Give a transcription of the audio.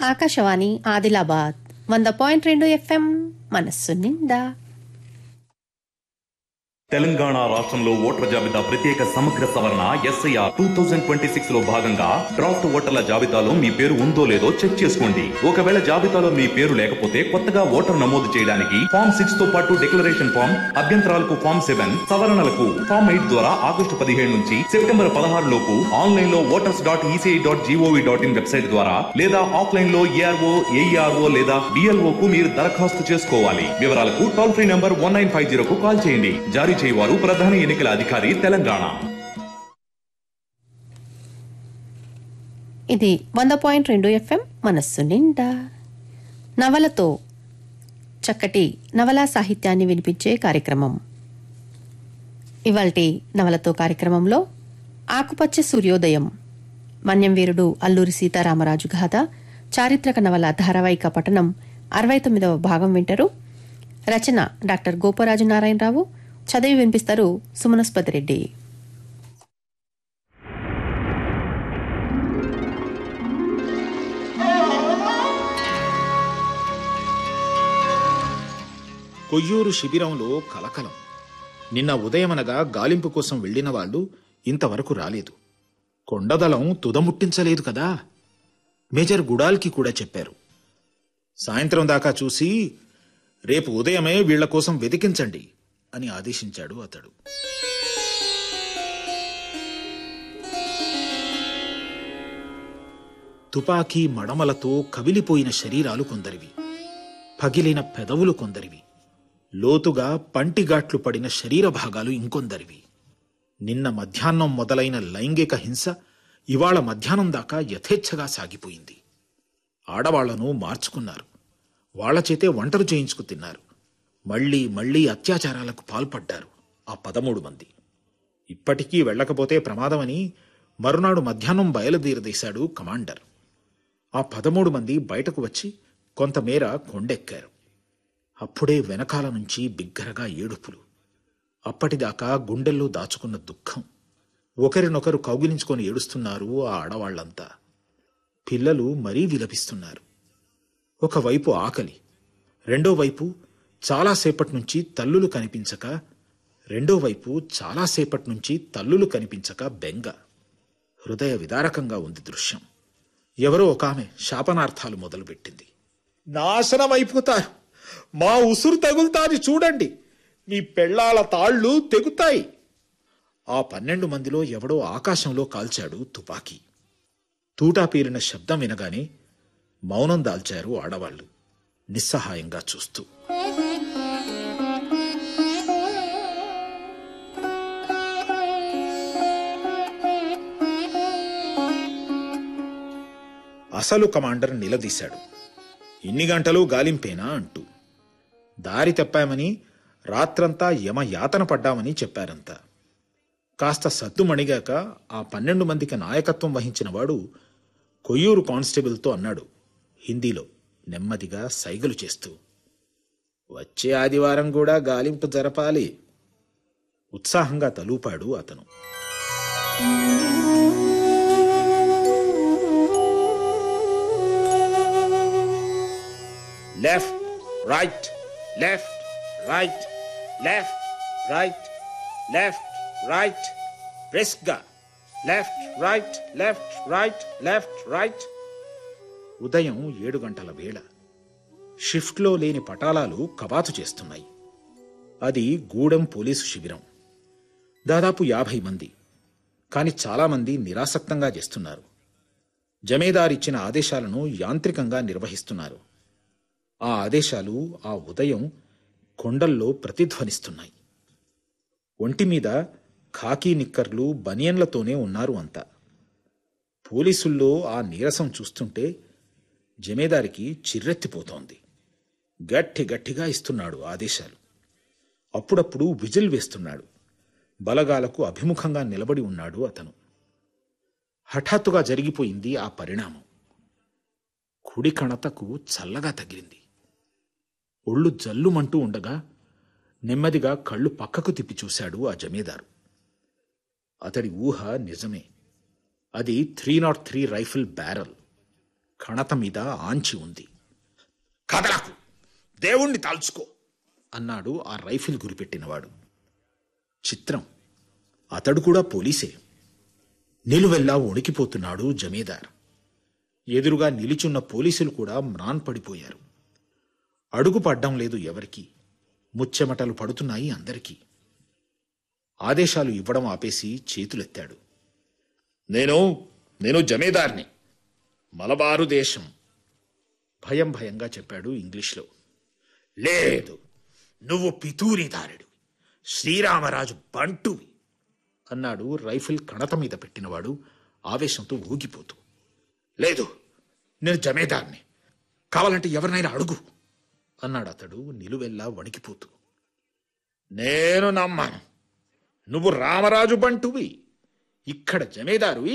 ఆకాశవాణి ఆదిలాబాద్ వంద పాయింట్ రెండు ఎఫ్ఎం మనస్సు నిండా తెలంగాణ రాష్ట్రంలో ఓటర్ల జాబితా ప్రత్యేక సమగ్ర సవరణ SIR two thousand twenty six లో భాగంగా డ్రాఫ్ట్ ఓటర్ల జాబితాలో మీ పేరు ఉందో లేదో చెక్ చేసుకోండి ఒకవేళ జాబితాలో మీ పేరు లేకపోతే కొత్తగా ఓటర్ నమోదు చేయడానికి ఫామ్ సిక్స్ తో పాటు డిక్లరేషన్ ఫామ్ అభ్యంతరాలకు ఫామ్ సెవెన్ సవరణలకు ఫామ్ ఎయిట్ ద్వారా ఆగస్టు పదిహేడు నుంచి సెప్టెంబర్ పదహారు లోపు ఆన్లైన్ లో voters dot ECI dot GOV dot in website ద్వారా లేదా ఆఫ్లైన్ లో ఏఆర్ఓ ఏఈఆర్ఓ లేదా బిఎల్ఓ కు మీరు దరఖాస్తు చేసుకోవాలి వివరాలకు toll free number one nine five zero కు కాల్ చేయండి జారీ చేయవారు ప్రధాన ఎన్నికల అధికారి తెలంగాణ ఇది వంద పాయింట్ రెండు ఎఫ్ఎం మనస్సు నిండా నవలతో చక్కటి నవలా సాహిత్యాన్ని వినిపించే కార్యక్రమం ఇవాల్టి నవలతో కార్యక్రమంలో ఆకుపచ్చ సూర్యోదయం మన్యం వీరుడు అల్లూరి సీతారామరాజు గాథ చారిత్రక నవల ధారావాహిక పఠనం అరవై తొమ్మిదవ భాగం వింటారు రచన డాక్టర్ గోపరాజు నారాయణరావు చదివి వినిపిస్తారు సుమనస్పతి రెడ్డి కొయ్యూరు శిబిరంలో కలకలం నిన్న ఉదయమనగా గాలింపు కోసం వెళ్లిన వాళ్ళు ఇంతవరకు రాలేదు కొండదళం తుదముట్టించలేదు కదా మేజర్ గుడాల్కి కూడా చెప్పారు సాయంత్రం దాకా చూసి రేపు ఉదయమే వీళ్ల కోసం వెతికించండి అని ఆదేశించాడు అతడు తుపాకీ మడమలతో కవిలిపోయిన శరీరాలు కొందరివి పగిలిన పెదవులు కొందరివి లోతుగా పంటిగాట్లు పడిన శరీర భాగాలు ఇంకొందరివి నిన్న మధ్యాహ్నం మొదలైన లైంగిక హింస ఇవాళ మధ్యాహ్నం దాకా యథేచ్ఛగా సాగిపోయింది ఆడవాళ్లను మార్చుకున్నారు వాళ్ల చేతే వంటలు చేయించుకు తిన్నారు మళ్లీ మళ్లీ అత్యాచారాలకు పాల్పడ్డారు ఆ పదమూడు మంది ఇప్పటికీ వెళ్ళకపోతే ప్రమాదమని మరునాడు మధ్యాహ్నం బయలుదేరదీశాడు కమాండర్ ఆ పదమూడు మంది బయటకు వచ్చి కొంతమేర కొండెక్కారు అప్పుడే వెనకాల నుంచి బిగ్గరగా ఏడుపులు అప్పటిదాకా గుండెల్లో దాచుకున్న దుఃఖం ఒకరినొకరు కౌగిలించుకొని ఏడుస్తున్నారు ఆ ఆడవాళ్లంతా పిల్లలు మరీ విలపిస్తున్నారు ఒకవైపు ఆకలి రెండో వైపు చాలాసేపటి నుంచి తల్లులు కనిపించక రెండో వైపు చాలాసేపటి నుంచి తల్లులు కనిపించక బెంగ హృదయ విదారకంగా ఉంది దృశ్యం ఎవరో ఒక ఆమె శాపనార్థాలు మొదలుపెట్టింది నాశనమైపోతారు మా ఉసురు తగులుతాది చూడండి మీ పెళ్ళాల తాళ్ళు తెగుతాయి ఆ పన్నెండు మందిలో ఎవడో ఆకాశంలో కాల్చాడు తుపాకీ తూటా పీరిన శబ్దం వినగానే మౌనం దాల్చారు ఆడవాళ్లు నిస్సహాయంగా చూస్తూ అసలు కమాండర్ నిలదీశాడు ఇన్ని గంటలు గాలింపేనా అంటూ దారి తప్పామని రాత్రంతా యమ యాతన పడ్డామని చెప్పారంతా కాస్త సద్దుమణిగాక ఆ పన్నెండు మందికి నాయకత్వం వహించిన వాడు కొయ్యూరు కానిస్టేబుల్తో అన్నాడు హిందీలో నెమ్మదిగా సైగలు చేస్తూ వచ్చే ఆదివారం కూడా గాలింపు జరపాలి ఉత్సాహంగా తలూపాడు అతను left right left right left right left right బ్రిస్క్గా left right left right left right ఉదయం ఏడు గంటల వేళ షిఫ్ట్లో లేని పటాలాలు కవాతు చేస్తున్నాయి అది గూడెం పోలీసు శిబిరం దాదాపు యాభై మంది కాని చాలామంది నిరాసక్తంగా చేస్తున్నారు జమేదారిచ్చిన ఆదేశాలను యాంత్రికంగా నిర్వహిస్తున్నారు ఆ ఆదేశాలు ఆ ఉదయం కొండల్లో ప్రతిధ్వనిస్తున్నాయి ఒంటి మీద ఖాకీ నిక్కర్లు బనియన్లతోనే ఉన్నారు అంతా పోలీసుల్లో ఆ నీరసం చూస్తుంటే జమేదారికి చిర్రెత్తిపోతోంది గట్టి గట్టిగా ఇస్తున్నాడు ఆదేశాలు అప్పుడప్పుడు విజిల్ వేస్తున్నాడు బలగాలకు అభిముఖంగా నిలబడి ఉన్నాడు అతను హఠాత్తుగా జరిగిపోయింది ఆ పరిణామం కుడి కణతకు చల్లగా తగిలింది ఒళ్ళు జల్లుమంటూ ఉండగా నెమ్మదిగా కళ్ళు పక్కకు తిప్పి చూశాడు ఆ జమీదారు అతడి ఊహ నిజమే అది three not three rifle barrel కణత మీద ఆంచి ఉంది కదలకు దేవుణ్ణి తలుచుకో అన్నాడు ఆ రైఫిల్ గురిపెట్టినవాడు చిత్రం అతడు కూడా పోలీసే నిలువెల్లా వణికిపోతున్నాడు జమీదార్ ఎదురుగా నిలిచున్న పోలీసులు కూడా మ్రాన్ పడిపోయారు అడుగు పడ్డం లేదు ఎవరికి ముచ్చెమటలు పడుతున్నాయి అందరికీ ఆదేశాలు ఇవ్వడం ఆపేసి చేతులెత్తాడు నేను నేను జమీదార్ని మలబారు దేశం భయం భయంగా చెప్పాడు ఇంగ్లీష్లో లేదు నువ్వు పితూరిదారుడు శ్రీరామరాజు బంటువి అన్నాడు రైఫిల్ కణత మీద పెట్టినవాడు ఆవేశంతో ఊగిపోతూ లేదు నేను జమీదార్ని కావాలంటే ఎవరినైనా అడుగు అన్నాడు అతడు నిలువెల్లా వణికిపోతూ నేను నమ్మను నువ్వు రామరాజు బంటువి ఇక్కడ జమీదారువి